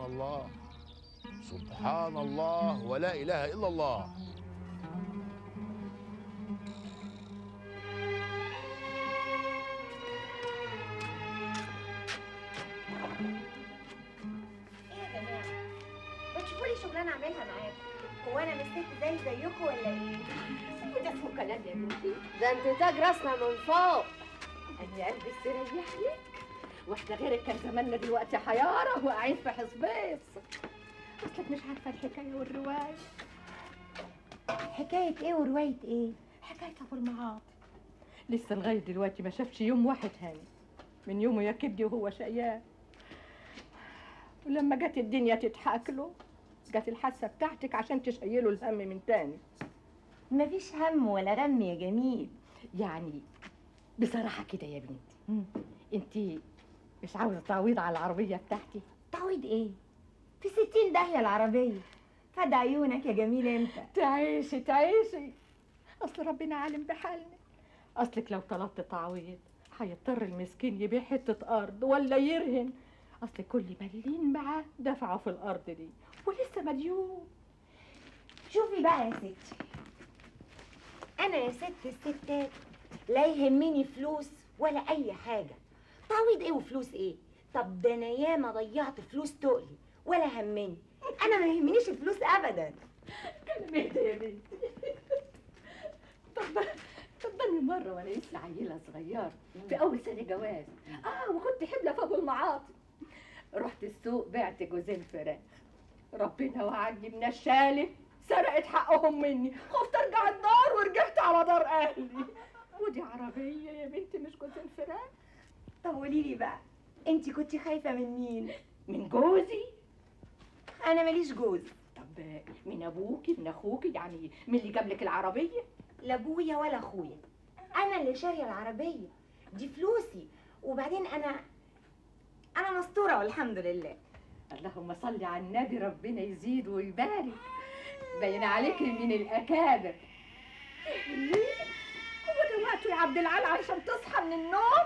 الله سبحان الله ولا اله الا الله ايه يا جماعه ما تشوفوا لي شغلانه اعملها معاكم هو انا مش ست زي زيكم ولا ايه وده اسمه كلام يا بنتي ده انت تاج راسنا من فوق انا قلبي استريح لك واحنا غيرك كان زماننا دلوقتي حيارة واقعين في حصبيص اصلك مش عارفة الحكاية والرواية حكايه ايه وروايه ايه حكاية ابو المعاطي لسه لغاية دلوقتي ما شافش يوم واحد هاني من يومه يا كبدي وهو شقيان ولما جت الدنيا تضحك له جت الحاسة بتاعتك عشان تشيله الهم من تاني مفيش هم ولا غم يا جميل يعني بصراحة كده يا بنتي انت مش عاوزة تعويض على العربية بتاعتي تعويض ايه في ستين داهيه العربيه فد عيونك يا جميل انت تعيشي تعيشي اصل ربنا عالم بحالنا اصلك لو طلبت تعويض هيضطر المسكين يبيع حتة أرض ولا يرهن أصل كل مليين معاه دفعوا في الأرض دي ولسه مليون شوفي بقى يا ستي انا يا ست الستات لا يهمني فلوس ولا اي حاجه تعويض ايه وفلوس ايه طب ده انا ياما ضيعت فلوس تقلي ولا همني انا ما يهمنيش الفلوس ابدا كلام اهدى يا بنتي طب تفضلني مرة وأنا لسه عيلة صغيرة في أول سنة جواز آه وكنت حبلة في أبو المعاطي رحت السوق بعت جوزين فراخ ربنا وعدني من الشالة سرقت حقهم مني خفت ارجع الدار ورجعت على دار اهلي ودي عربية يا بنتي مش جوزين فراخ طب قولي لي بقى انت كنت خايفه من مين من جوزي انا ماليش جوز طب من ابوكي من اخوكي يعني مين اللي جاب لك العربية لا ابويا ولا اخويا انا اللي شاريه العربيه دي فلوسي وبعدين انا انا مستوره والحمد لله اللهم صل على النبي ربنا يزيد ويبارك باين عليك من الاكابر ليه؟ هو ده وقته يا عبد العال عشان تصحى من النوم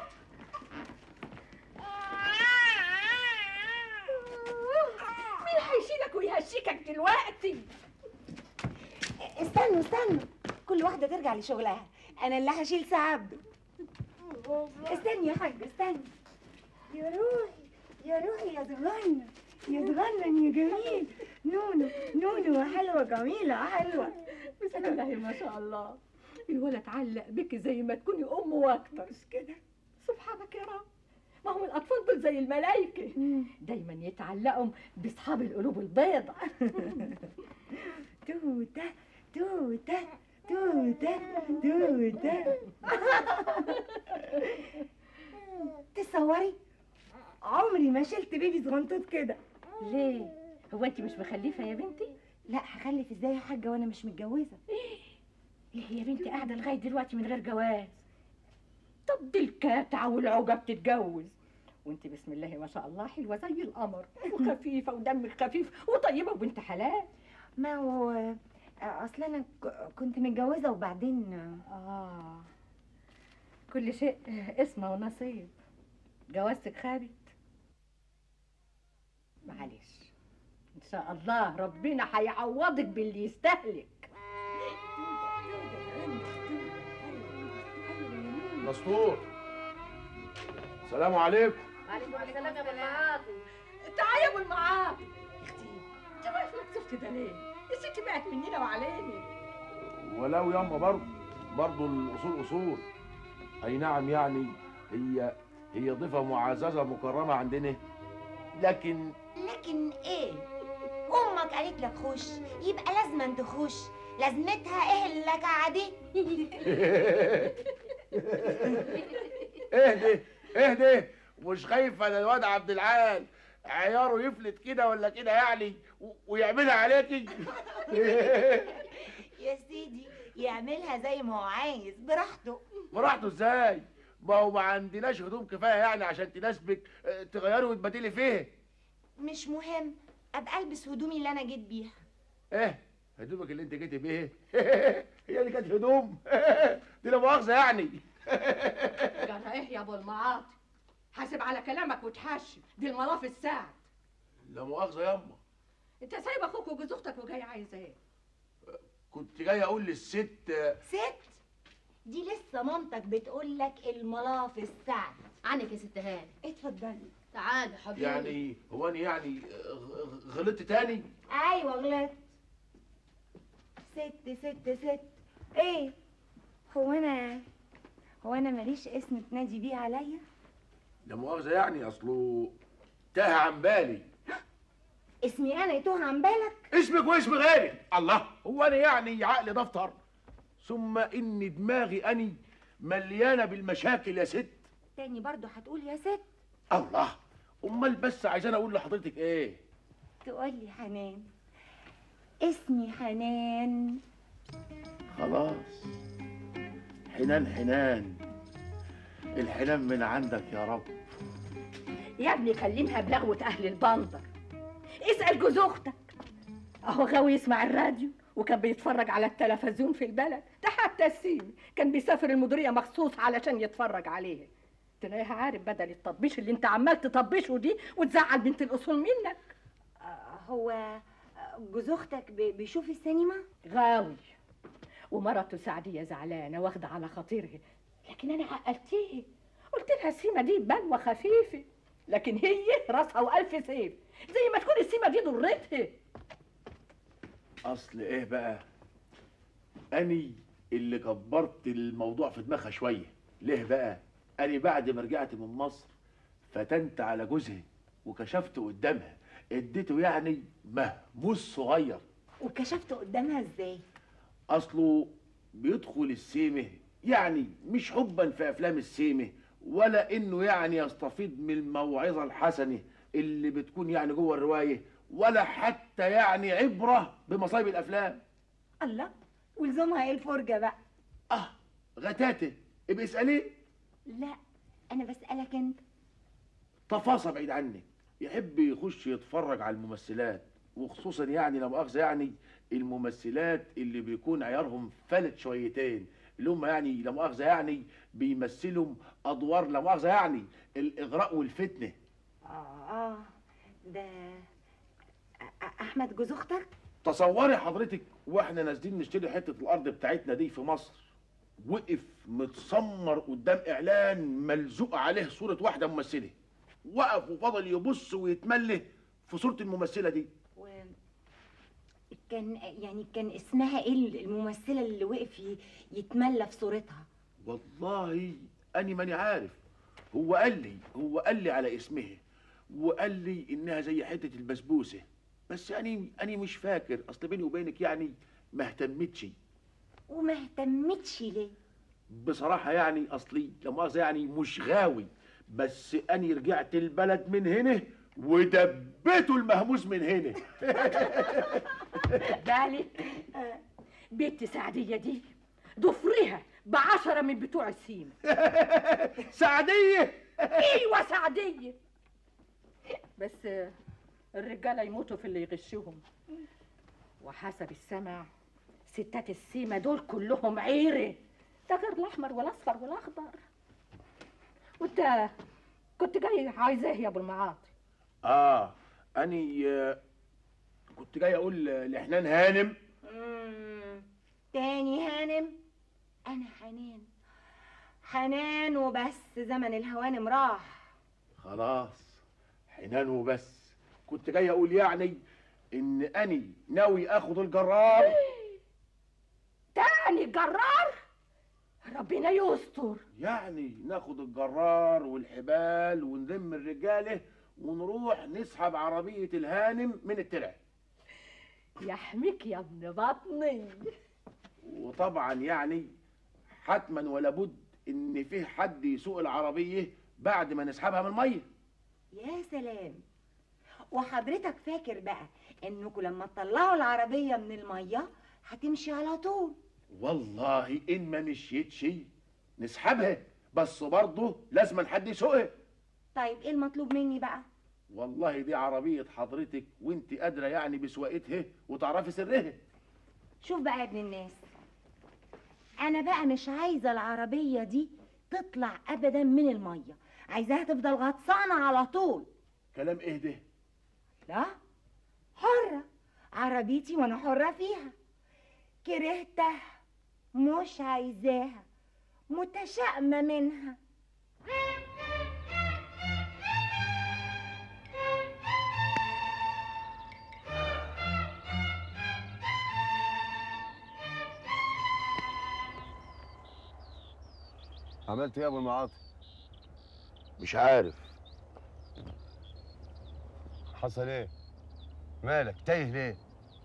مين هيشيلك ويهشيكك دلوقتي استنوا استنوا كل واحده ترجع لشغلها انا اللي هشيل سعبده استني يا حاج استني يا روحي يا روحي يا صغنن يا صغنن يا جميل نونو نونو حلوه جميله حلوه بسم الله ما شاء الله الولد علق بك زي ما تكوني ام واكتر مش كده سبحانك يا رب ما هم الاطفال دول زي الملائكه دايما يتعلقوا باصحاب القلوب البيضاء توته توته توته توته تصوري عمري ما شلت بيبي صغنطوط كده ليه هو انت مش مخلفه يا بنتي لا هخلف ازاي يا حاجه وانا مش متجوزه ليه يا بنتي قاعده لغايه دلوقتي من غير جواز طب دي الكاتعه والعوجه بتتجوز وانت بسم الله ما شاء الله حلوه زي القمر وخفيفه ودمك خفيف وطيبه وبنت حلال ما هو آه، اصل انا ك- كنت متجوزه وبعدين آه، اه كل شيء اسمه ونصيب جوازتك خابت معلش ان شاء الله ربنا هيعوضك باللي يستهلك دستور السلام عليكم وعليكم السلام يا ابو المعاطي تعالى يا ابو المعاطي اختي انت واقف مكسوف كده ليه؟ الست بقت مننا وعلينا ولو ياما برضه برضه الاصول اصول اي نعم يعني هي هي ضيفه معززه مكرمه عندنا لكن لكن ايه امك قالت لك خش يبقى لازم تخش لازمتها ايه اللي عادي اهدي اهدي مش خايف على الواد عبد العال عياره يفلت كده ولا كده يعني و- ويعملها عليكي يا سيدي يعملها زي ما هو عايز براحته براحته ازاي ما هو ما عندناش هدوم كفايه يعني عشان تناسبك اه، تغيري وتبدلي فيه مش مهم ابقى البس هدومي اللي انا جيت بيها ايه هدومك اللي انت جيتي بيه هي اللي كانت هدوم دي لا مؤاخذه يعني جرى ايه يا ابو المعاطي حاسب على كلامك وتحشم دي الملاف الساعة لا مؤاخذه ياما انت سايب اخوك وجوز اختك وجاي عايز ايه كنت جاي اقول للست ست دي لسه مامتك بتقول لك الملاف السعد عنك يا ست هاني اتفضلي تعالى يا حبيبي يعني هو انا يعني غ- غلطت تاني ايوه غلطت ست ست ست ايه هو انا هو انا ماليش اسم تنادي بيه عليا لا مؤاخذه يعني اصله تاه عن بالي اسمي انا يتوه عن بالك اسمك واسم غيرك الله هو انا يعني عقلي دفتر ثم ان دماغي اني مليانه بالمشاكل يا ست تاني برضو هتقول يا ست الله امال بس عايزان اقول لحضرتك ايه تقولي حنان اسمي حنان خلاص حنان حنان الحنان من عندك يا رب يا ابني كلمها بلغوة أهل البندر اسأل جوز أختك أهو غاوي يسمع الراديو وكان بيتفرج على التلفزيون في البلد ده حتى السيمي كان بيسافر المديرية مخصوص علشان يتفرج عليه تلاقيها عارف بدل التطبيش اللي انت عمال تطبشه دي وتزعل بنت الأصول منك آه، هو آه، جوز اختك بي- بيشوف السينما غاوي ومرته سعدية زعلانة واخدة على خاطرها لكن أنا عقلتيه قلت لها السيمة دي بلوى خفيفة لكن هي راسها وألف سيف زي ما تكون السيمة دي ضرتها اصل ايه بقى اني اللي كبرت الموضوع في دماغها شويه ليه بقى اني بعد ما رجعت من مصر فتنت على جوزها وكشفت قدامها اديته يعني مهموس صغير وكشفت قدامها ازاي اصله بيدخل السيمه يعني مش حبا في افلام السيمه ولا انه يعني يستفيد من الموعظه الحسنه اللي بتكون يعني جوه الروايه ولا حتى يعني عبره بمصايب الافلام الله ولزومها ايه الفرجه بقى اه غتاته ابقى اساليه لا انا بسالك انت تفاصيل بعيد عنك يحب يخش يتفرج على الممثلات وخصوصا يعني لا مؤاخذه يعني الممثلات اللي بيكون عيارهم فلت شويتين اللي هم يعني لا مؤاخذه يعني بيمثلوا ادوار لا مؤاخذه يعني الاغراء والفتنه اه اه ده أ- أ- احمد جوز اختك تصوري حضرتك واحنا نازلين نشتري حته الارض بتاعتنا دي في مصر وقف متسمر قدام اعلان ملزوق عليه صوره واحده ممثله وقف وفضل يبص ويتمله في صوره الممثله دي و كان يعني كان اسمها ايه الممثله اللي وقف ي- يتملى في صورتها والله اني ماني عارف هو قال لي هو قال لي على اسمها وقال لي انها زي حته البسبوسه بس اني اني مش فاكر اصل بيني وبينك يعني ما اهتمتش وما اهتمتش ليه بصراحه يعني اصلي لا مؤاخذه يعني مش غاوي بس اني رجعت البلد من هنا ودبيته المهموس من هنا بالك بنت سعدية دي ضفرها بعشرة من بتوع السيمة سعديه ايوه سعدية بس الرجالة يموتوا في اللي يغشهم وحسب السمع ستات السيمة دول كلهم عيرة ده غير الأحمر والأصفر والأخضر وانت كنت جاي عايزاه يا أبو المعاطي اه اني آه، كنت جاي اقول لحنان هانم مم. تاني هانم انا حنان حنان وبس زمن الهوانم راح خلاص حنان وبس كنت جاي اقول يعني ان اني ناوي اخد الجرار تاني جرار ربنا يستر يعني ناخد الجرار والحبال ونلم الرجاله ونروح نسحب عربيه الهانم من الترع يحميك يا ابن بطني وطبعا يعني حتما ولا بد ان فيه حد يسوق العربيه بعد ما نسحبها من الميه يا سلام وحضرتك فاكر بقى انكم لما تطلعوا العربيه من الميه هتمشي على طول والله ان ما مشيتش نسحبها بس برضه لازم حد يسوقها طيب ايه المطلوب مني بقى والله دي عربية حضرتك وانت قادرة يعني بسواقتها وتعرفي سرها شوف بقى يا ابن الناس انا بقى مش عايزه العربيه دي تطلع ابدا من الميه عايزاها تفضل غطسانه على طول كلام ايه ده لا حرة عربيتي وانا حرة فيها كرهتها مش عايزاها متشائمة منها عملت ايه يا ابو المعاطي مش عارف حصل ايه مالك تايه ليه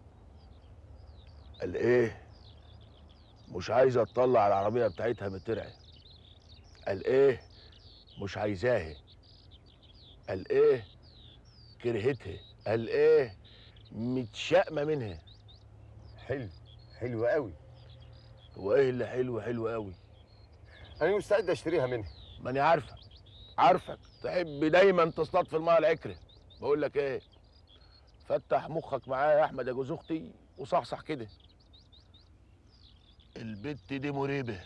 قال ايه مش عايزه تطلع العربيه بتاعتها من الترعه قال ايه مش عايزاها قال ايه كرهتها قال ايه متشائمه منها حلو حلو قوي هو ايه اللي حلو حلو قوي انا مستعد اشتريها منها ماني عارفك عارفك تحب دايما تصطاد في الماء العكره بقول لك ايه فتح مخك معايا يا احمد يا جوز اختي وصحصح كده البت دي مريبه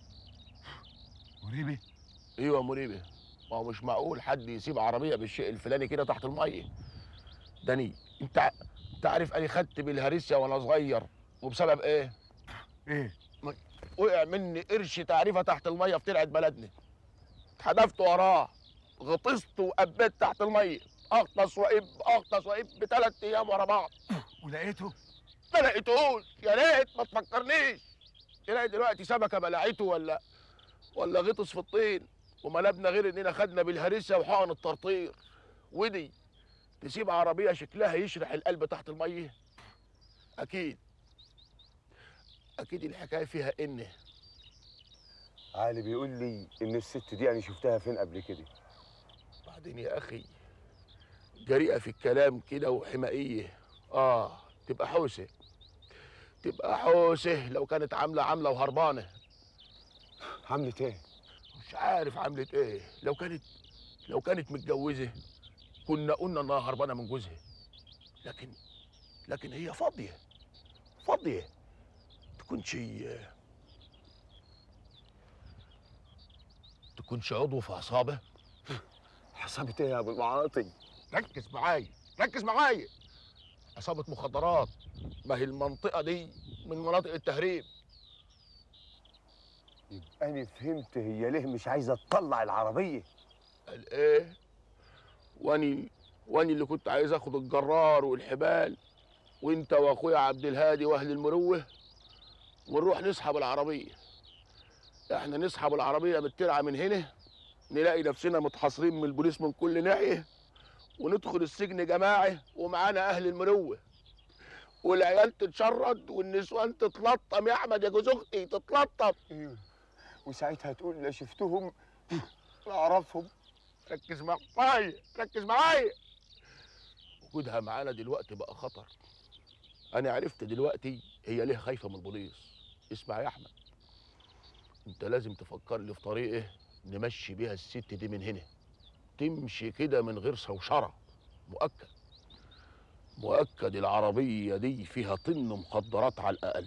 مريبي ايوه مريبه ما هو مش معقول حد يسيب عربيه بالشيء الفلاني كده تحت الميه دني انت ع- انت عارف اني خدت بالهرسيا وانا صغير وبسبب ايه ايه وقع مني قرش تعريفه تحت الميه في ترعه بلدنا اتحدفت وراه غطست وقبيت تحت الميه اغطس واب اغطس واب بثلاث ايام ورا بعض ولقيته ما لقيتهوش يا ريت ما تفكرنيش تلاقي دلوقتي سمكه بلعته ولا ولا غطس في الطين وما نبنا غير اننا خدنا بالهرسه وحقن الطرطير ودي تسيب عربيه شكلها يشرح القلب تحت الميه اكيد اكيد الحكايه فيها ان علي بيقول لي ان الست دي انا شفتها فين قبل كده بعدين يا اخي جريئه في الكلام كده وحمائيه اه تبقى حوسه تبقى حوسه لو كانت عامله عامله وهربانه عملت ايه مش عارف عملت ايه لو كانت لو كانت متجوزه كنا قلنا انها هربانه من جوزها لكن لكن هي فاضيه فاضيه تكونش تكونش عضو في عصابه حسبت ايه يا ابو المعاطي ركز معايا ركز معايا عصابه مخدرات ما هي المنطقه دي من مناطق التهريب يبقى انا فهمت هي ليه مش عايزه تطلع العربيه قال ايه واني واني اللي كنت عايز اخد الجرار والحبال وانت واخويا عبد الهادي واهل المروه ونروح نسحب العربيه احنا نسحب العربيه من الترعه من هنا نلاقي نفسنا متحاصرين من البوليس من كل ناحيه وندخل السجن جماعي ومعانا اهل المروه والعيال تتشرد والنسوان تتلطم يا احمد يا جوز اختي تتلطم ايوه وساعتها تقول لا شفتهم لا اعرفهم ركز معايا ركز معايا وجودها معانا دلوقتي بقى خطر انا عرفت دلوقتي هي ليه خايفه من البوليس اسمع يا احمد انت لازم تفكر لي في طريقه نمشي بيها الست دي من هنا تمشي كده من غير شوشره مؤكد مؤكد العربيه دي فيها طن مخدرات على الاقل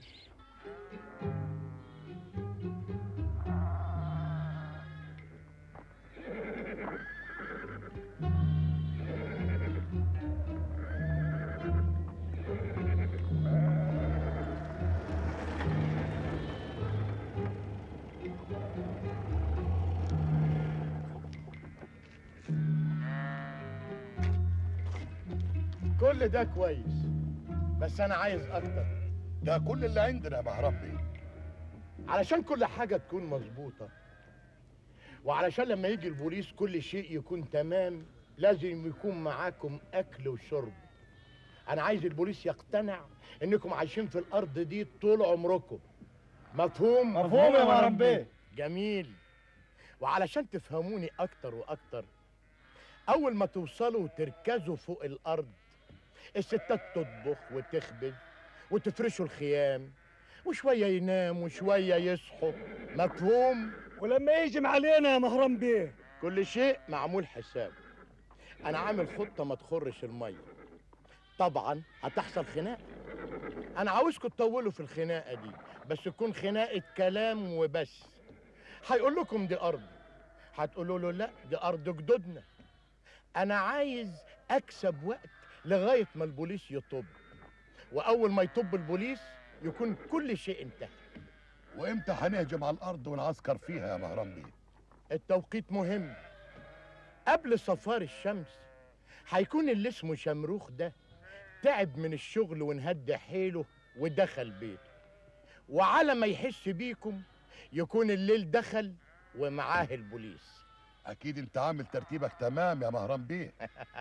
كل ده كويس بس انا عايز اكتر ده كل اللي عندنا يا مهرب بيه علشان كل حاجة تكون مظبوطة وعلشان لما يجي البوليس كل شيء يكون تمام لازم يكون معاكم اكل وشرب انا عايز البوليس يقتنع انكم عايشين في الارض دي طول عمركم مفهوم مفهوم يا مهرب بيه. جميل وعلشان تفهموني اكتر واكتر اول ما توصلوا وتركزوا فوق الارض الستات تطبخ وتخبز وتفرشوا الخيام وشوية يناموا وشوية يصحوا مفهوم ولما يهجم علينا يا مهرم بيه كل شيء معمول حساب انا عامل خطة ما تخرش المية طبعا هتحصل خناقة انا عاوزكم تطولوا في الخناقة دي بس تكون خناقة كلام وبس هيقول لكم دي ارض هتقولوا له لا دي ارض جدودنا انا عايز اكسب وقت لغايه ما البوليس يطب واول ما يطب البوليس يكون كل شيء انتهى وامتى هنهجم على الارض ونعسكر فيها يا مهران بيه التوقيت مهم قبل صفار الشمس هيكون اللي اسمه شمروخ ده تعب من الشغل وانهد حيله ودخل بيته وعلى ما يحس بيكم يكون الليل دخل ومعاه البوليس اكيد انت عامل ترتيبك تمام يا مهران بيه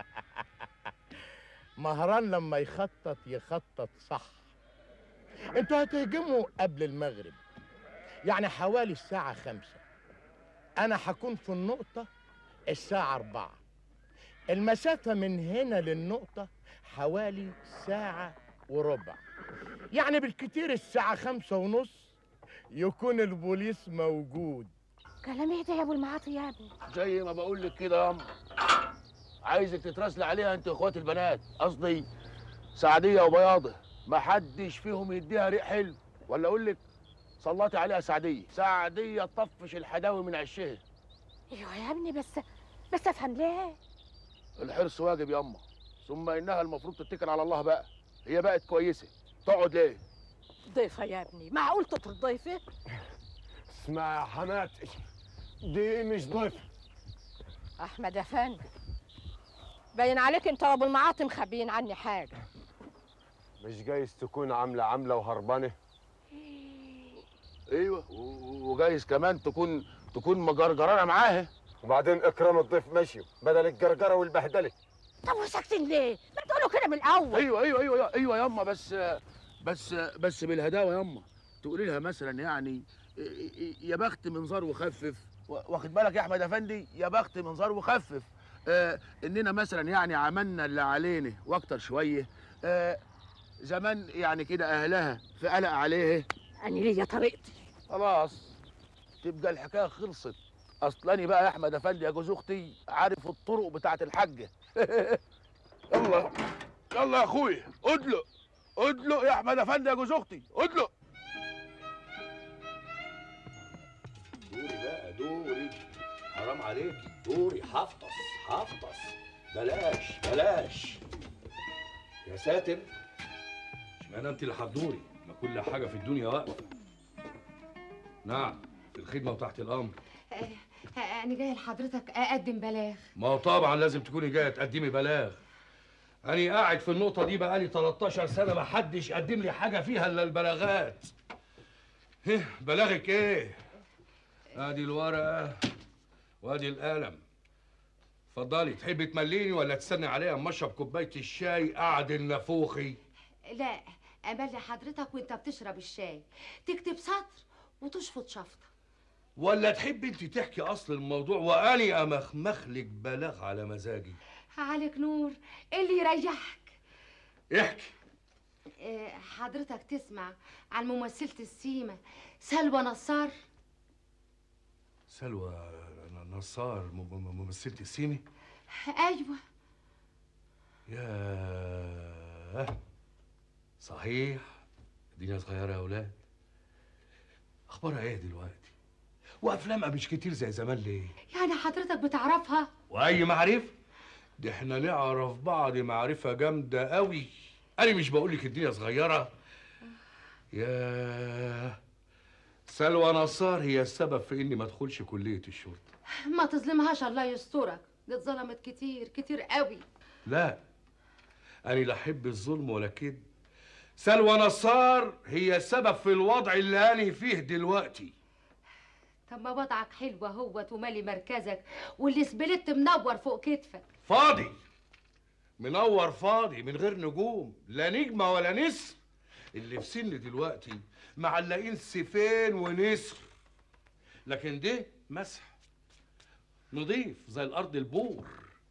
مهران لما يخطط يخطط صح انتوا هتهجموا قبل المغرب يعني حوالي الساعة خمسة أنا هكون في النقطة الساعة أربعة المسافة من هنا للنقطة حوالي ساعة وربع يعني بالكتير الساعة خمسة ونص يكون البوليس موجود كلام ايه ده يا ابو المعاطي يا ابني زي ما بقول لك كده يا أم. عايزك تتراسلي عليها انت واخوات البنات قصدي سعديه وبياضه ما حدش فيهم يديها ريق حلو ولا اقول لك صلاتي عليها سعديه سعديه تطفش الحداوي من عشها ايوه يا ابني بس بس افهم ليه الحرص واجب يا اما ثم انها المفروض تتكل على الله بقى هي بقت كويسه تقعد ليه ضيفه يا ابني معقول تطرد ضيفه اسمع يا حماتي دي مش ضيف احمد افندي باين عليك انت وابو المعاطي مخبيين عني حاجه مش جايز تكون عامله عامله وهربانه ايوه و- وجايز كمان تكون تكون مجرجرانه معاها وبعدين اكرام الضيف مشي بدل الجرجره والبهدله طب وساكتين ليه ما تقولوا كده من الاول ايوه ايوه ايوه ايوه ياما بس بس بس بالهداوه ياما تقولي لها مثلا يعني يا بخت منظار وخفف واخد بالك يا احمد افندي يا بخت منظار وخفف آه اننا مثلا يعني عملنا اللي علينا واكتر شويه آه زمان يعني كده اهلها في قلق عليه انا ليا طريقتي خلاص تبقى الحكايه خلصت اصلاني بقى يا احمد افندي يا جوز اختي عارف الطرق بتاعت الحاجه يلا يلا يا اخويا ادلق ادلق يا احمد افندي يا جوز اختي ادلق دوري بقى دوري حرام عليكي دوري حفطس حفطس بلاش بلاش يا ساتر اشمعنى انت اللي هتدوري ما كل حاجه في الدنيا واقفه نعم في الخدمه وتحت الامر انا جاي لحضرتك اقدم بلاغ ما هو طبعا لازم تكوني جايه تقدمي بلاغ أنا قاعد في النقطة دي بقالي 13 سنة ما حدش قدم لي حاجة فيها إلا البلاغات. هه بلاغك إيه؟ أدي الورقة وأدي القلم. اتفضلي تحبي تمليني ولا تستني عليا أما أشرب كوباية الشاي قعد النافوخي؟ لا املي حضرتك وانت بتشرب الشاي تكتب سطر وتشفط شفطه ولا تحبي أنت تحكي أصل الموضوع وأني أمخمخ لك بلاغ على مزاجي؟ عليك نور اللي يريحك احكي آه، حضرتك تسمع عن ممثلة السيما سلوى نصار سلوى نصار م- م- ممثلة السيمي ايوه ياه صحيح الدنيا صغيرة يا أولاد أخبارها إيه دلوقتي؟ وأفلامها مش كتير زي زمان ليه؟ يعني حضرتك بتعرفها وأي معرفة؟ ده إحنا نعرف بعض معرفة جامدة قوي أنا مش بقولك الدنيا صغيرة ياه سلوى نصار هي السبب في إني ما أدخلش كلية الشرطة ما تظلمهاش الله يسترك دي اتظلمت كتير كتير قوي لا أنا لا أحب الظلم ولا كده سلوى نصار هي السبب في الوضع اللي أنا فيه دلوقتي طب ما وضعك حلو اهوت ومالي مركزك واللي سبلت منور فوق كتفك فاضي منور فاضي من غير نجوم لا نجمة ولا نسر اللي في سن دلوقتي معلقين سيفين ونسر لكن ده مسح نضيف زي الأرض البور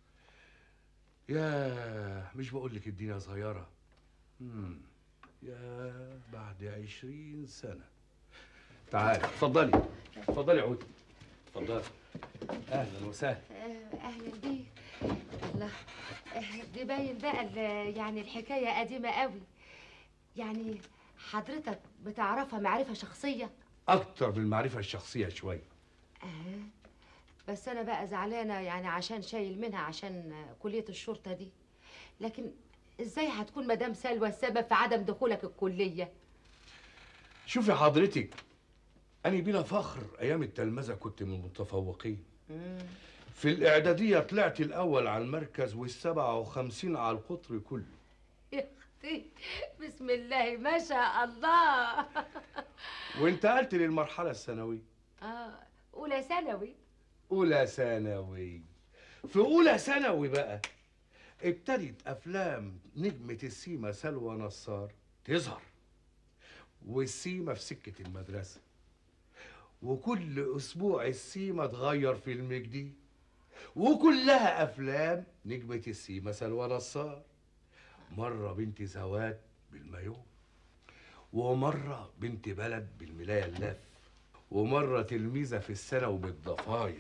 يا مش بقول لك الدنيا صغيرة مم. يا بعد عشرين سنة تعالي اتفضلي اتفضلي عودي اتفضلي أهلا وسهلا آه، اهلا بيك الله آه، دي باين بقى ال- يعني الحكايه قديمه قوي يعني حضرتك بتعرفها معرفه شخصيه أكتر من المعرفة الشخصية شوية آه. بس انا بقى زعلانه يعني عشان شايل منها عشان آه، كليه الشرطه دي لكن ازاي هتكون مدام سلوى السبب في عدم دخولك الكليه شوفي حضرتك أنا بلا فخر أيام التلمذة كنت من المتفوقين في الإعدادية طلعت الأول على المركز والسبعة وخمسين على القطر كله يا اختي بسم الله ما شاء الله وانتقلت للمرحلة الثانوية اه اولى ثانوي أولى ثانوي في أولى ثانوي بقى ابتدت أفلام نجمة السيما سلوى نصار تظهر والسيما في سكة المدرسة وكل أسبوع السيما تغير فيلم جديد وكلها أفلام نجمة السيما سلوى نصار مرة بنت زوات بالمايو ومرة بنت بلد بالملاية اللف ومرة تلميذة في الثانوي بالضفاير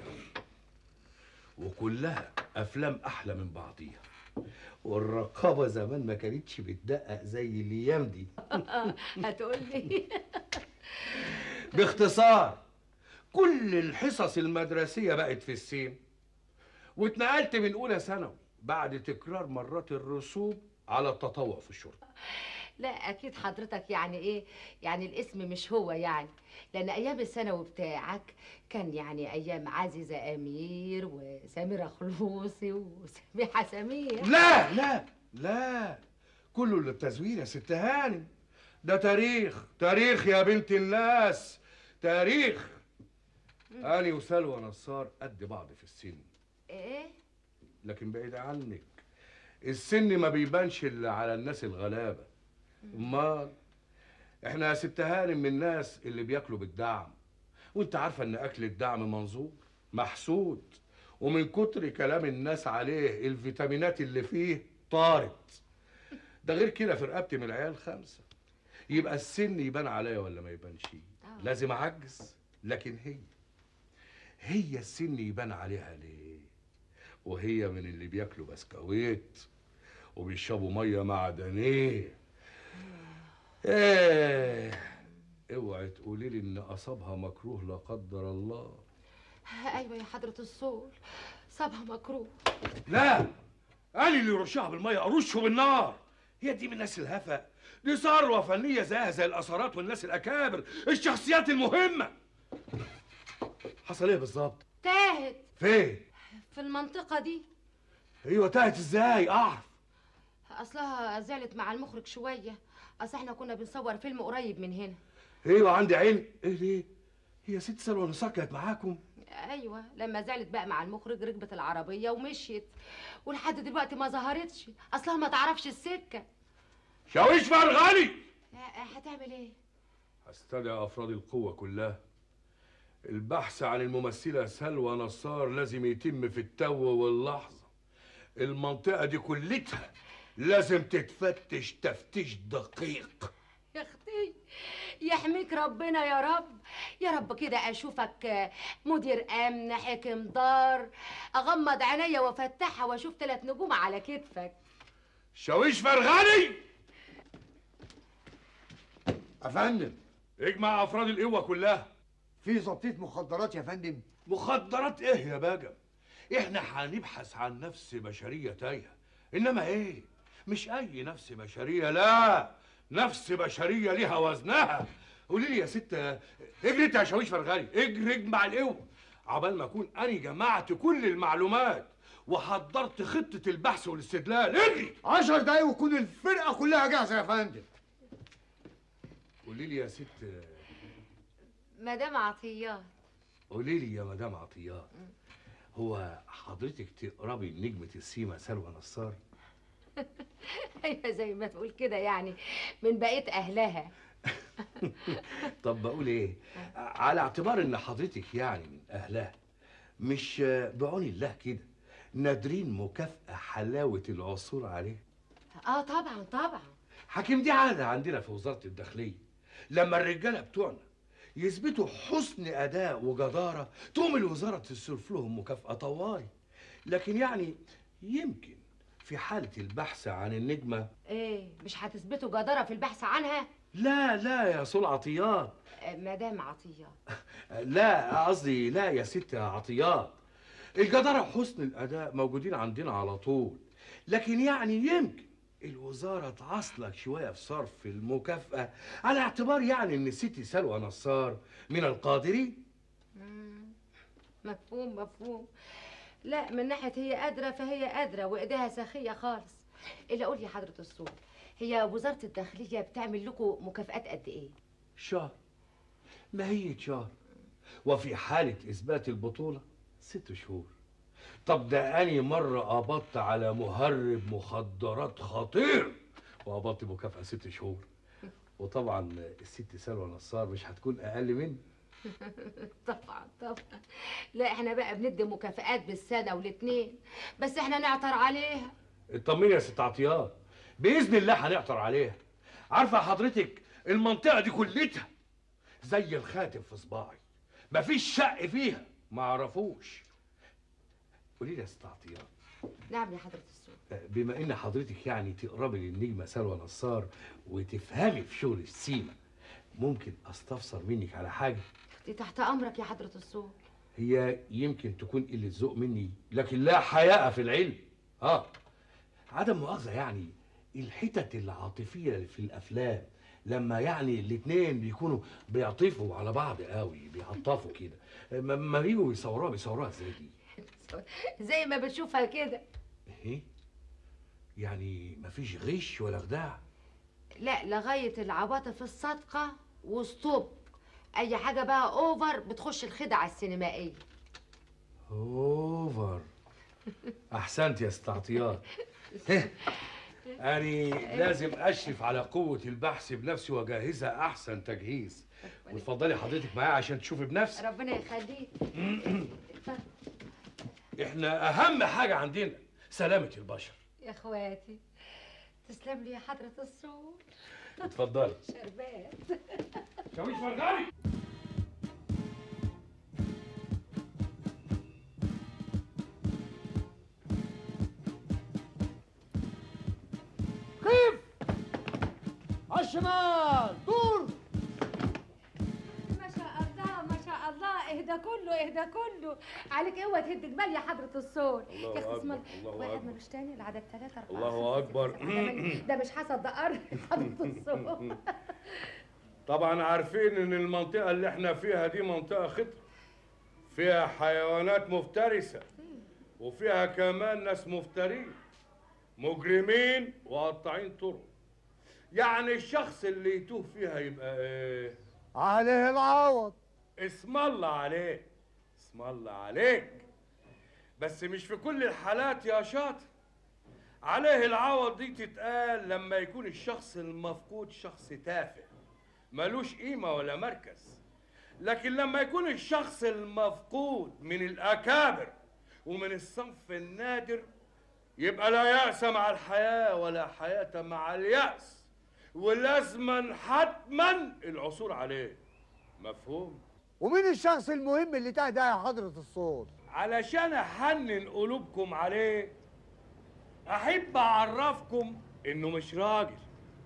وكلها أفلام أحلى من بعضيها والرقابة زمان ما كانتش بتدقق زي الأيام دي هتقول لي باختصار كل الحصص المدرسية بقت في السين واتنقلت من أولى ثانوي بعد تكرار مرات الرسوب على التطوع في الشرطة لا اكيد حضرتك يعني ايه يعني الاسم مش هو يعني لان ايام الثانوي بتاعك كان يعني ايام عزيزه امير وسميره خلوصي وسميحه سمير لا لا لا كله اللي بتزوير يا ست هانم ده تاريخ تاريخ يا بنت الناس تاريخ أنا وسلوى نصار قد بعض في السن ايه لكن بعيد عنك السن ما بيبانش الا على الناس الغلابه امال احنا يا ست هانم من الناس اللي بياكلوا بالدعم وانت عارفه ان اكل الدعم منظور محسود ومن كتر كلام الناس عليه الفيتامينات اللي فيه طارت ده غير كده في رقبتي من العيال خمسه يبقى السن يبان عليا ولا ما يبانش لازم اعجز لكن هي هي السن يبان عليها ليه وهي من اللي بياكلوا بسكويت وبيشربوا ميه معدنيه ايه اوعي تقولي لي ان اصابها مكروه لا قدر الله ايوه يا حضره الصول صابها مكروه لا انا اللي يرشها بالميه ارشه بالنار هي دي من الناس الهفا دي ثروه فنيه زيها زي الاثارات والناس الاكابر الشخصيات المهمه حصل ايه بالظبط تاهت فين في المنطقه دي ايوه تاهت ازاي اعرف اصلها زعلت مع المخرج شويه اصل احنا كنا بنصور فيلم قريب من هنا ايوه عندي عين ايه ليه هي ست سلوى نصار كانت معاكم ايوه لما زعلت بقى مع المخرج ركبت العربيه ومشيت ولحد دلوقتي ما ظهرتش اصلها ما تعرفش السكه شاويش فرغلي آه، هتعمل ايه استدعي افراد القوه كلها البحث عن الممثله سلوى نصار لازم يتم في التو واللحظه المنطقه دي كلتها لازم تتفتش تفتيش دقيق يا اختي يحميك ربنا يا رب يا رب كده اشوفك آه، مدير امن حاكم دار اغمض عينيا وافتحها واشوف ثلاث نجوم على كتفك شاويش فرغلي يا فندم اجمع افراد القوه كلها في ضبطية مخدرات يا فندم مخدرات ايه يا باجم احنا هنبحث عن نفس بشريه تايهه انما ايه مش اي نفس بشريه لا نفس بشريه ليها وزنها قولي لي يا ست اجري انت يا شاويش فرغالي اجري اجمع القوه عبال ما اكون انا جمعت كل المعلومات وحضرت خطه البحث والاستدلال اجري عشر دقايق وتكون الفرقة كلها جاهزة يا فندم قولي لي يا ست مدام عطيات قولي لي يا مدام عطيات هو حضرتك تقربي نجمة السيما سلوى نصار؟ ايوه زي ما تقول كده يعني من بقيه اهلها طب بقول ايه؟ على اعتبار ان حضرتك يعني من اهلها مش بعون الله كده نادرين مكافأة حلاوة العثور عليه اه طبعا طبعا حكيم دي عادة عندنا في وزارة الداخلية لما الرجالة بتوعنا يثبتوا حسن أداء وجدارة تقوم الوزارة تصرف لهم مكافأة طوارئ لكن يعني يمكن في حالة البحث عن النجمة ايه مش هتثبتوا جداره في البحث عنها لا لا يا صول عطيات آه، مدام عطيات لا قصدي لا يا ست عطيات الجدارة وحسن الأداء موجودين عندنا على طول لكن يعني يمكن الوزارة تعصلك شوية في صرف المكافأة على اعتبار يعني إن الست سلوى نصار من القادرين مم. مفهوم مفهوم لا من ناحية هي قادرة فهي قادرة وإيديها سخية خالص إلا قول لي حضرة الصوت هي وزارة الداخلية بتعمل لكم مكافآت قد إيه؟ شهر ماهية شهر وفي حالة إثبات البطولة ست شهور طب ده أني مرة قبضت على مهرب مخدرات خطير وقبضت مكافأة ست شهور وطبعا الست سلوى نصار مش هتكون أقل مني طبعا طبعا لا احنا بقى بندي مكافآت بالسنة والاتنين بس احنا نعطر عليها اطمني يا ست عطيات بإذن الله هنعطر عليها عارفة حضرتك المنطقة دي كلتها زي الخاتم في صباعي مفيش شق فيها ما اعرفوش قولي لي يا ست عطيات نعم يا حضرة الصوت بما ان حضرتك يعني تقربي للنجمه سلوى نصار وتفهمي في شغل السيما ممكن استفسر منك على حاجه دي تحت أمرك يا حضرة الصوت هي يمكن تكون قله ذوق مني لكن لا حياء في العلم اه عدم مؤاخذه يعني الحتت العاطفيه اللي في الافلام لما يعني الاتنين بيكونوا بيعطفوا على بعض قوي بيعطفوا كده ما- ما بيجوا يصوروها بيصوروها ازاي دي زي ما بتشوفها كده ايه يعني مفيش غش ولا خداع لا لغاية العواطف الصادقة وستوب أي حاجة بقى أوفر بتخش الخدعة السينمائية اوفر احسنت يا استعطيات أني لازم أشرف على قوة البحث بنفسي وأجهزها أحسن تجهيز وتفضلي حضرتك معايا عشان تشوفي بنفسك ربنا يخليك إحنا أهم حاجة عندنا سلامة البشر يا اخواتي تسلم لي يا حضرة الصوت اتفضلي شربات شاويش فرغالي كيف على الشمال دور ما شاء الله ما شاء الله اهدى كله اهدى كله عليك اوعى تهد جبال يا حضرة الصوت الله يا اختي اسم أكبر، الله واحد أكبر. ملوش تاني العدد ثلاثة أربعة الله خمسة، أكبر. ستة، سبعة، تمانية. ده مش حسد ده قر حضرة الصوت طبعا عارفين إن المنطقة اللي إحنا فيها دي منطقة خطر فيها حيوانات مفترسة وفيها كمان ناس مفترين مجرمين وقطاعين طرق يعني الشخص اللي يتوه فيها يبقى ايه عليه العوض اسم الله عليك اسم الله عليك بس مش في كل الحالات يا شاطر عليه العوض دي تتقال لما يكون الشخص المفقود شخص تافه ملوش قيمة ولا مركز لكن لما يكون الشخص المفقود من الأكابر ومن الصنف النادر يبقى لا يأس مع الحياة ولا حياة مع اليأس ولازما حتما العثور عليه مفهوم ومين الشخص المهم اللي تحت ده يا حضرة الصوت علشان احنن قلوبكم عليه احب اعرفكم انه مش راجل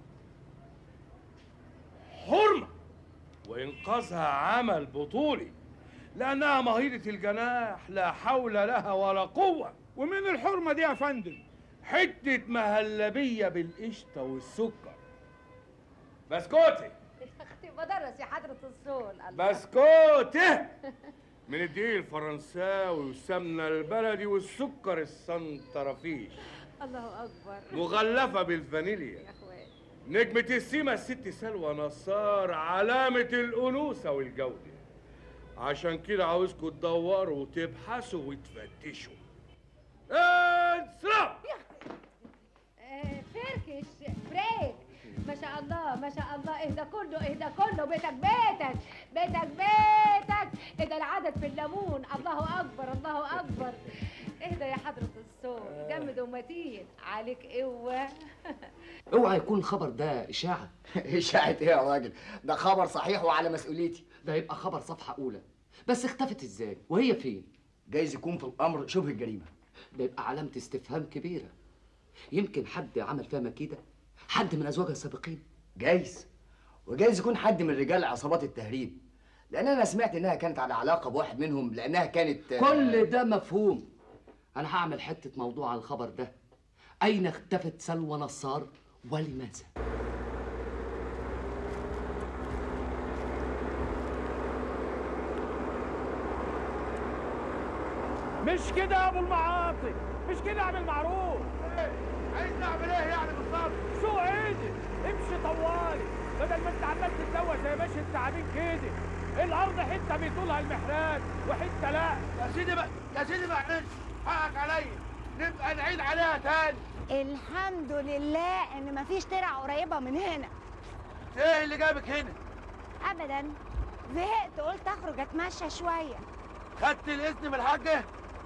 حرمه وانقاذها عمل بطولي لانها مهيضه الجناح لا حول لها ولا قوه ومين الحرمة دي يا فندم؟ حته مهلبيه بالقشطه والسكر بسكوتي اختي بدرس يا حضرة الصوت الله. بسكوته من الدقيق الفرنساوي والسمنه البلدي والسكر السنترفيش الله أكبر مغلفه بالفانيليا يا اخواتي نجمة السيما الست سلوى نصار علامة الأنوثة والجودة عشان كده عاوزكم تدوروا وتبحثوا وتفتشوا انسرب آه، فركش بريك ما شاء الله ما شاء الله اهدى كله اهدى كله بيتك بيتك بيتك بيتك اهدى العدد في الليمون الله اكبر الله اكبر اهدى يا حضرة الصوت جمد ومتين عليك قوة اوعى يكون الخبر ده اشاعه اشاعة ايه يا راجل ده خبر صحيح وعلى مسؤوليتي ده يبقى خبر صفحه اولى بس اختفت ازاي وهي فين جايز يكون في الامر شبه الجريمه ده يبقى علامه استفهام كبيره يمكن حد عمل فيها مكيده حد من ازواجها السابقين جايز وجايز يكون حد من رجال عصابات التهريب لان انا سمعت انها كانت على علاقه بواحد منهم لانها كانت كل ده مفهوم انا هعمل حته موضوع على الخبر ده أين اختفت سلوى نصار ولماذا؟ مش كده يا ابو المعاطي مش كده اعمل معروف عايز نعمل ايه يعني بالظبط سوق ايدي امشي طوالي بدل ما انت عمال تتلوى زي ماشي التعابين كده الارض حته بيطولها المحرات وحته لا يا سيدي بقى يا سيدي معلش حقك عليا نبقى نعيد عليها تاني الحمد لله ان مفيش ترع قريبه من هنا ايه اللي جابك هنا ابدا زهقت قلت اخرج اتمشى شويه خدت الاذن من الحاجه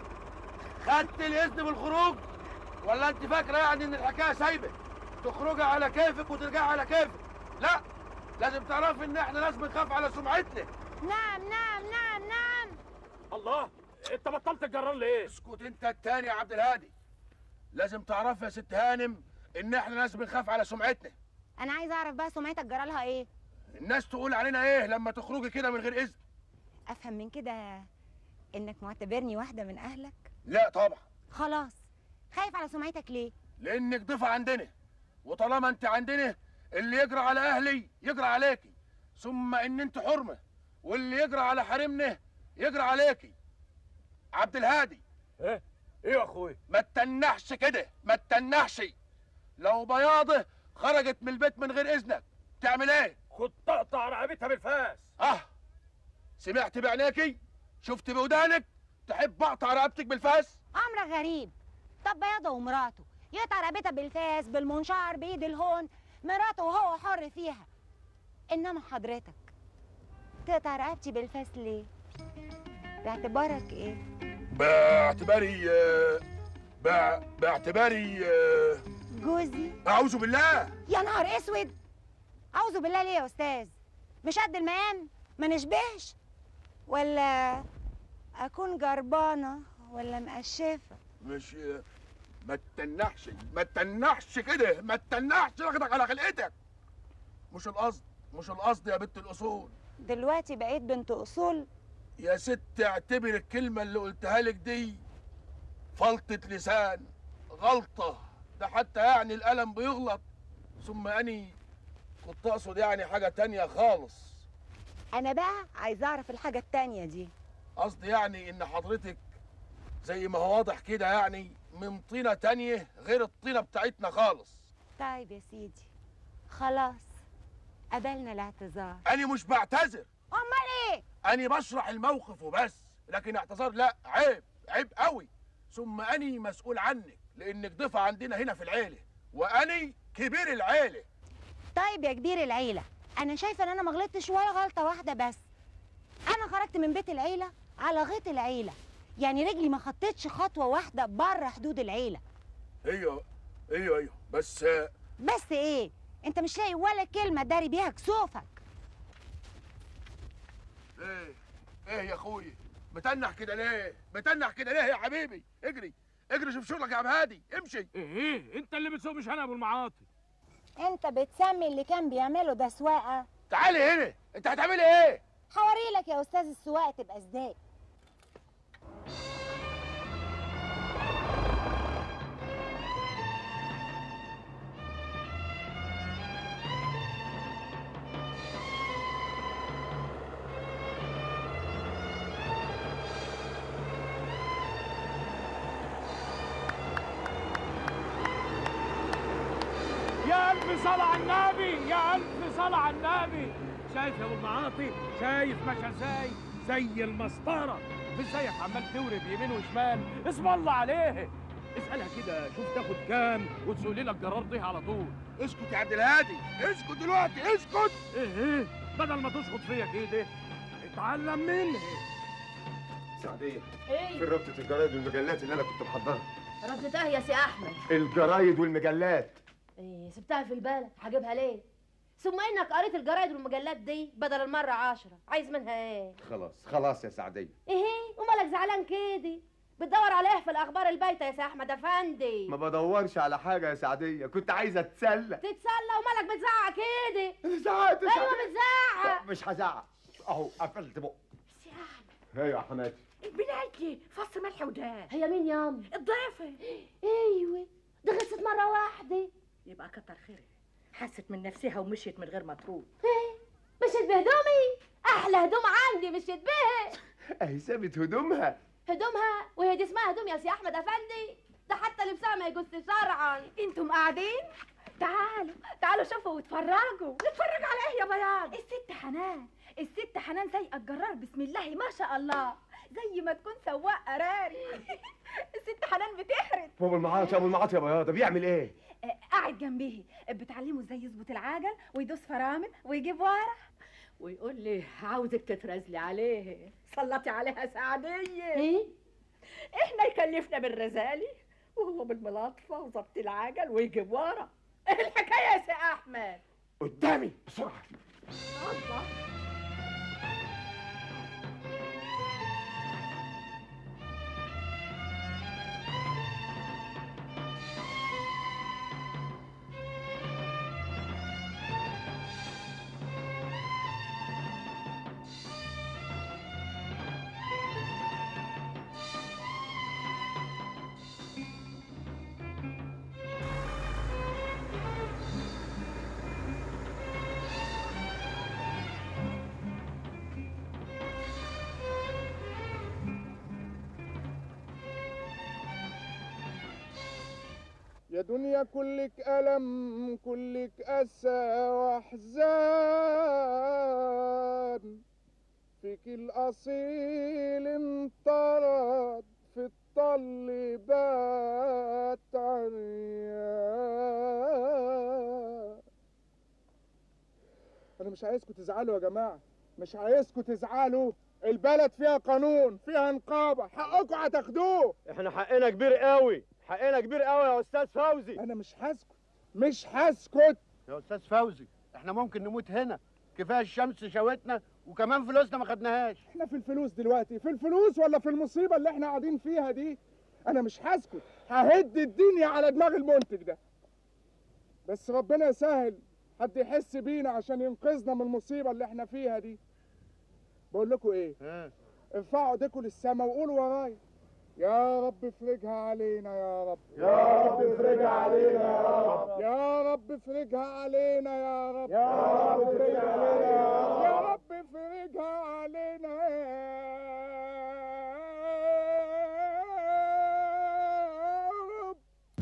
خدت الاذن بالخروج ولا انت فاكره يعني ان الحكايه سايبه تخرجي على كيفك وترجعي على كيفك لا لازم تعرفي ان احنا ناس بنخاف على سمعتنا نعم نعم نعم نعم الله انت بطلت الجرار ليه اسكت انت التاني يا عبد الهادي لازم تعرفي يا ست هانم ان احنا ناس بنخاف على سمعتنا انا عايز اعرف بقى سمعتك جرالها ايه الناس تقول علينا ايه لما تخرجي كده من غير اذن افهم من كده انك معتبرني واحده من اهلك لا طبعا خلاص خايف على سمعتك ليه لانك ضيفه عندنا وطالما انت عندنا اللي يجرى على اهلي يجرى عليكي ثم ان انت حرمه واللي يجرى على حريمنا يجرى عليكي عبد الهادي ايه ايه يا اخويا ما تتنحش كده ما تتنحش لو بياضه خرجت من البيت من غير اذنك تعمل ايه خد تقطع رقبتها بالفاس اه سمعت بعينيكي شفت بودانك تحب اقطع رقبتك بالفاس امر غريب طب بياضه ومراته يقطع رقبتها بالفاس بالمنشار بايد الهون مراته وهو حر فيها انما حضرتك تقطع رقبتي بالفاس ليه باعتبارك ايه باعتباري آه، بع- باعتباري آه، جوزي اعوذ بالله يا نهار اسود اعوذ بالله ليه يا استاذ مش قد المقام ما نشبهش ولا اكون جربانه ولا مقشفه مش ما تتنحش ما تتنحش كده ما تتنحش واخدك على خلقتك مش القصد مش القصد يا بنت الاصول دلوقتي بقيت بنت اصول يا ست اعتبر الكلمة اللي قلتها لك دي فلطة لسان غلطة ده حتى يعني القلم بيغلط ثم أني كنت أقصد يعني حاجة تانية خالص انا بقى عايزه اعرف الحاجه التانية دي قصدي يعني إن حضرتك زي ما هو واضح كده يعني من طينة تانية غير الطينة بتاعتنا خالص طيب يا سيدي خلاص قبلنا الاعتذار أنا مش بعتذر امال ايه أنا بشرح الموقف وبس لكن اعتذار لا عيب عيب قوي ثم أني مسؤول عنك لأنك ضيفة عندنا هنا في العيلة وأني كبير العيلة طيب يا كبير العيله انا شايفه ان انا ما غلطتش ولا غلطه واحده بس انا خرجت من بيت العيله على غيط العيله يعني رجلي ما خطتش خطوه واحده بره حدود العيله ايوه ايوه ايوه بس بس ايه انت مش لاقي ولا كلمه داري بيها كسوفك ايه ايه يا اخويا متنح كده ليه متنح كده ليه يا حبيبي اجري اجري شوف شغلك يا عم هادي امشي ايه انت اللي بتسوق مش انا ابو المعاطي انت بتسمي اللي كان بيعمله ده سواقه تعالي هنا انت هتعملي ايه هوري لك يا استاذ السواقه تبقى ازاي يا الف صلاة على النبي يا الف صلاة على النبي شايف يا ابو المعاطي شايف ماشي ازاي زي المسطره مش زيك عمال تورب يمين وشمال اسم الله عليه اسالها كده شوف تاخد كام وتسوق لنا الجرار ده على طول اسكت يا عبد الهادي اسكت دلوقتي اسكت ايه ايه بدل ما تشخط فيا كده اتعلم مني سعدية ايه في ربطة الجرايد والمجلات اللي أنا كنت محضرها ردتها يا سي احمد الجرايد والمجلات ايه سبتها في البلد هجيبها ليه ثم انك قريت الجرايد والمجلات دي بدل المره عشرة عايز منها ايه خلاص خلاص يا سعدية ايه ومالك زعلان كده بتدور على ايه في الاخبار البايته يا سي احمد افندي ما بدورش على حاجة يا سعدية كنت عايز أتسلى تتسلى ومالك بتزعق كده زعقت يا ايوه سعدية. بتزعق مش هزعق أهو قفلت بقى سي احمد أيوة يا حماتي بناتي فص ملح ودان هي مين ياما الضيفه ايوه دي خلصت مره واحده يبقى كتر خيرها حست من نفسها ومشيت من غير ما تروح مشيت بهدومي احلى هدوم عندي مشيت بيها اهي سابت هدومها هدومها وهي دي اسمها هدوم يا سي احمد افندي ده حتى لبسها ما يجوز شرعا انتم قاعدين تعالوا تعالوا شوفوا واتفرجوا نتفرج على ايه يا بياض الست حنان الست حنان سايقه الجرار بسم الله ما شاء الله زي ما تكون سواق قراري الست حنان بتحرد ابو المعاطي ابو المعاطي يا بياض بيعمل ايه آه، قاعد جنبيه بتعلمه ازاي يظبط العجل ويدوس فرامل ويجيب ورا ويقول لي عاوزك تترزلي عليه سلطي عليها سعديه ايه احنا يكلفنا بالرزالي وهو بالملاطفه وظبط العجل ويجيب ورا ايه الحكايه يا سي احمد قدامي بسرعه الله يا دنيا كلك ألم كلك أسى وأحزان فيك الأصيل انطرد في الطل بات عريان أنا مش عايزكم تزعلوا يا جماعة مش عايزكم تزعلوا البلد فيها قانون فيها نقابة حقكم هتاخدوه احنا حقنا كبير قوي حقنا كبير قوي يا استاذ فوزي انا مش هسكت مش هسكت يا استاذ فوزي احنا ممكن نموت هنا كفايه الشمس شوتنا وكمان فلوسنا ما خدناهاش احنا في الفلوس دلوقتي في الفلوس ولا في المصيبة اللي احنا قاعدين فيها دي انا مش هسكت ههد الدنيا على دماغ المنتج ده بس ربنا يسهل حد يحس بينا عشان ينقذنا من المصيبة اللي احنا فيها دي بقول لكم ايه ارفعوا ايديكم للسما وقولوا ورايا يا رب افرجها علينا يا رب يا رب افرجها علينا يا رب يا رب افرجها علينا يا رب يا رب افرجها علينا يا يا رب افرجها علينا يا رب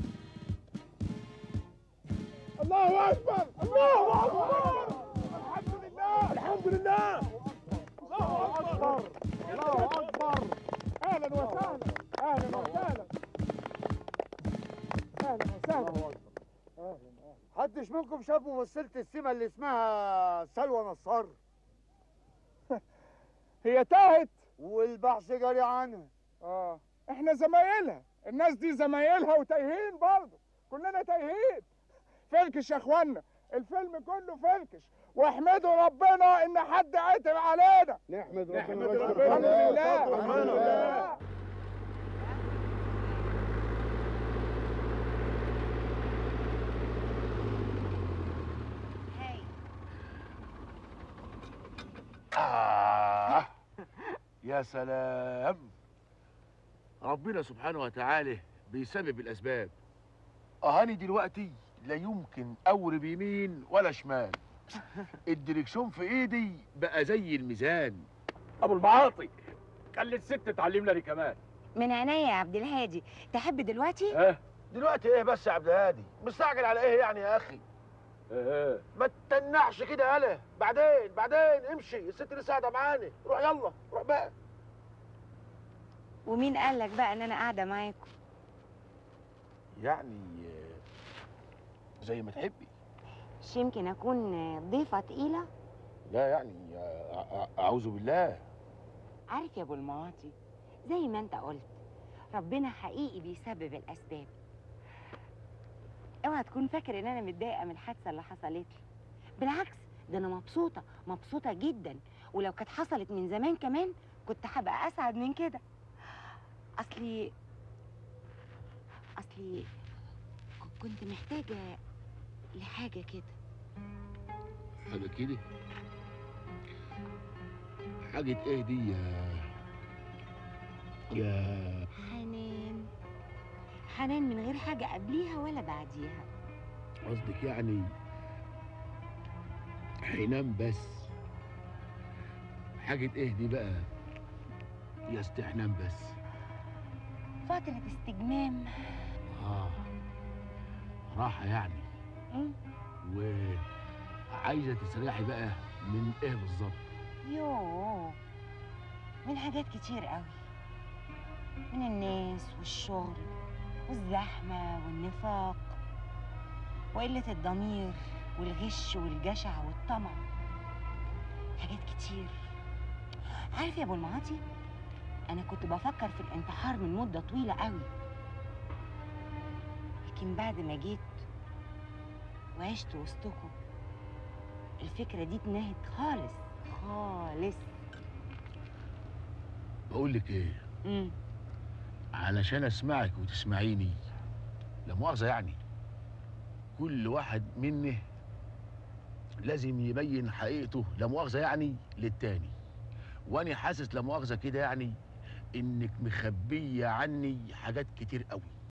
الله اكبر الله اكبر الحمد لله الحمد لله الله اكبر الله اكبر اهلا وسهلا اهلا وسهلا اهلا وسهلا حدش منكم شاف ممثلة السيما اللي اسمها سلوى نصار هي تاهت والبحث جاري عنها اه احنا زمايلها الناس دي زمايلها وتايهين برضه كلنا تايهين فركش يا اخوانا الفيلم كله فركش واحمدوا ربنا ان حد عتب علينا نحمد نحمد ربنا الحمد لله الحمد لله آه يا سلام ربنا سبحانه وتعالى بيسبب الأسباب أهاني دلوقتي لا يمكن أورب يمين ولا شمال الدركسيون في إيدي بقى زي الميزان ابو المعاطي خلي الست تعلمنا دي كمان من عينيا يا عبد الهادي تحب دلوقتي اه دلوقتي ايه بس يا عبد الهادي مستعجل على ايه يعني يا اخي اه ما تتنعش كده يالا بعدين بعدين امشي الست لسه قاعده معانا روح يلا روح بقى ومين قال لك بقى ان انا قاعده معاكم يعني آه، زي ما تحبي مش يمكن اكون ضيفه تقيله لا يعني آه، أ- أ- اعوذ بالله عارف يا ابو المعاطي زي ما انت قلت ربنا حقيقي بيسبب الاسباب اوعى تكون فاكر ان انا متضايقه من الحادثه اللي حصلت لي بالعكس ده انا مبسوطه مبسوطه جدا ولو كانت حصلت من زمان كمان كنت هبقى اسعد من كده اصلي اصلي ك- كنت محتاجه لحاجه كده حاجه كده حاجه ايه دي يا يا حنان حنان من غير حاجة قبليها ولا بعديها قصدك يعني هينام بس حاجة ايه دي بقى يا استحنام بس فترة استجمام اه راحة يعني مم. وعايزة تستريحي بقى من ايه بالظبط يوه من حاجات كتير قوي من الناس والشغل والزحمة والنفاق وقلة الضمير والغش والجشع والطمع حاجات كتير عارف يا ابو المعاطي انا كنت بفكر في الانتحار من مدة طويلة قوي لكن بعد ما جيت وعشت وسطكم الفكرة دي اتنهت خالص خالص بقول لك ايه مم. علشان اسمعك وتسمعيني لا مؤاخذة يعني كل واحد منه لازم يبين حقيقته لا مؤاخذة يعني للتاني وانا حاسس لا مؤاخذة كده يعني انك مخبية عني حاجات كتير قوي